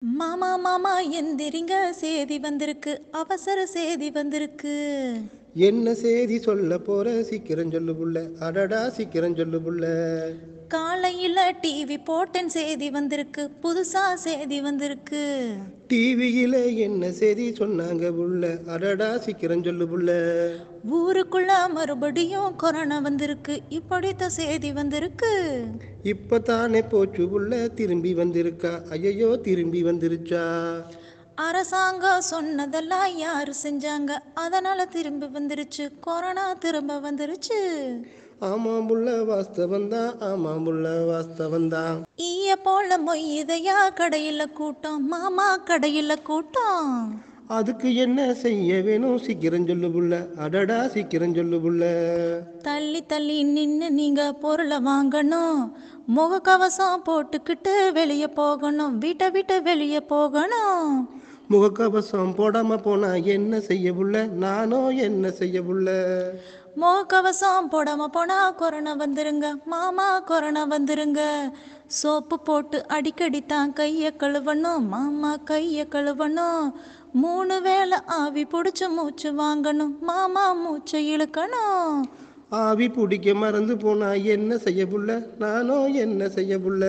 மாமா மாமா எந்திரிங்க சேதி வந்திருக்கு அவசர சேதி வந்திருக்கு என்ன செய்தி சொல்ல போற சீக்கிரம் சொல்லு புள்ள அடடா சீக்கிரம் சொல்லு புள்ள காலையில டிவி போட்டேன் சேதி வந்திருக்கு புதுசா சேதி வந்திருக்கு டிவியில என்ன செய்தி சொன்னாங்க புள்ள அடடா சீக்கிரம் சொல்லு புள்ள ஊருக்குள்ள மறுபடியும் கொரோனா வந்திருக்கு இப்படித்த சேதி வந்திருக்கு இப்பதானே போச்சு புள்ள திரும்பி வந்திருக்கா ஐயையோ திரும்பி வந்துருச்சா அரசாங்கம் சொன்னதெல்லாம் யாரு செஞ்சாங்க அதனால திரும்பி வந்துருச்சு கொரோனா திரும்ப வந்துருச்சு ஆமாம் புள்ள வாஸ்தவம் தான் ஆமாம் புள்ள வாஸ்தவம் தான் ஈய போல மொய்யுதையா கடையில கூட்டம் மாமா கடையில கூட்டம் அதுக்கு என்ன செய்ய வேணும் சீக்கிரம் சொல்லு புள்ள அடடா சீக்கிரம் சொல்லு புள்ள தள்ளி தள்ளி நின்று நீங்க பொருளை வாங்கணும் முகக்கவசம் போட்டுக்கிட்டு வெளியே போகணும் வீட்டை விட்டு வெளியே போகணும் முகக்கவசம் போடாம போனா என்ன செய்ய புள்ள நானோ என்ன செய்ய புள்ள முகக்கவசம் போடாம போனா கொரோனா வந்துருங்க மாமா கொரோனா வந்துருங்க சோப்பு போட்டு அடிக்கடி தான் கையை கழுவணும் மாமா கையை கழுவணும் மூணு வேளை ஆவி பிடிச்சி மூச்சு வாங்கணும் மாமா மூச்சை இழுக்கணும் ஆவி பிடிக்க மறந்து போனா என்ன செய்ய புள்ள நானோ என்ன செய்ய புள்ள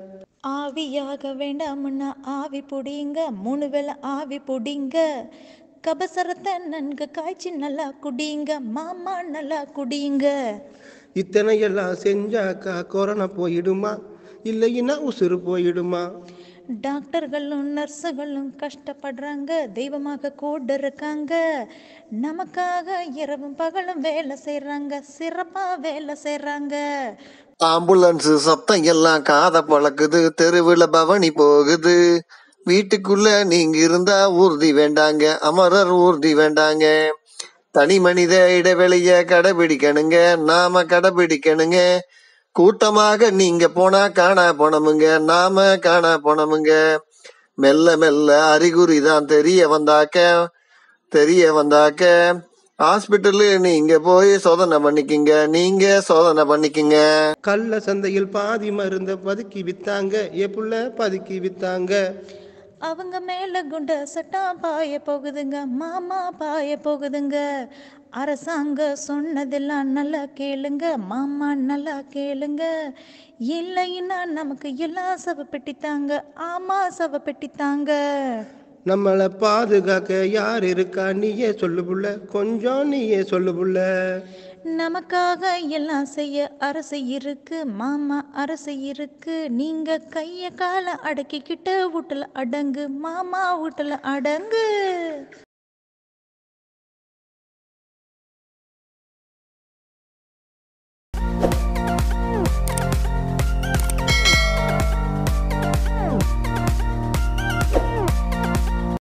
ஆவியாக வேண்டாம்னா ஆவி புடிங்க மூணு வேளை ஆவி புடிங்க கபசரத்தை நன்கு காய்ச்சி நல்லா குடிங்க மாமா நல்லா குடிங்க இத்தனை எல்லாம் செஞ்சாக்கா கொரோனா போயிடுமா இல்லைன்னா உசுறு போயிடுமா டாக்டர்களும் நர்ஸுகளும் கஷ்டப்படுறாங்க தெய்வமாக கூட இருக்காங்க நமக்காக இரவும் பகலும் வேலை செய்கிறாங்க சிறப்பாக வேலை செய்கிறாங்க ஆம்புலன்ஸ் சத்தம் எல்லாம் காத பழக்குது தெருவுல பவனி போகுது வீட்டுக்குள்ள நீங்க இருந்தா ஊர்தி வேண்டாங்க அமரர் ஊர்தி வேண்டாங்க தனி மனித இடைவெளிய கடைபிடிக்கணுங்க நாம கடைபிடிக்கணுங்க கூட்டமாக நீங்க போனா காணா போனமுங்க நாம காணா போனமுங்க மெல்ல மெல்ல அறிகுறி தான் தெரிய வந்தாக்க தெரிய வந்தாக்க ஹாஸ்பிட்டலு நீங்க போய் சோதனை பண்ணிக்கிங்க நீங்க சோதனை பண்ணிக்கிங்க கள்ள சந்தையில் பாதி மருந்த பதுக்கி வித்தாங்க ஏ புள்ள பதுக்கி வித்தாங்க அவங்க மேல குண்ட சட்டம் பாய போகுதுங்க மாமா பாய போகுதுங்க அரசாங்க சொன்னதெல்லாம் நல்லா கேளுங்க மாமா நல்லா கேளுங்க இல்லைன்னா நமக்கு எல்லாம் சவ பெட்டித்தாங்க ஆமா சவ பெட்டித்தாங்க நம்மளை பாதுகாக்க யார் இருக்கா நீயே சொல்லு புள்ள கொஞ்சம் நீயே சொல்லு புள்ள நமக்காக எல்லாம் செய்ய அரசு இருக்கு மாமா அரசு இருக்கு நீங்க கைய கால அடக்கிக்கிட்டு வீட்டுல அடங்கு மாமா வீட்டுல அடங்கு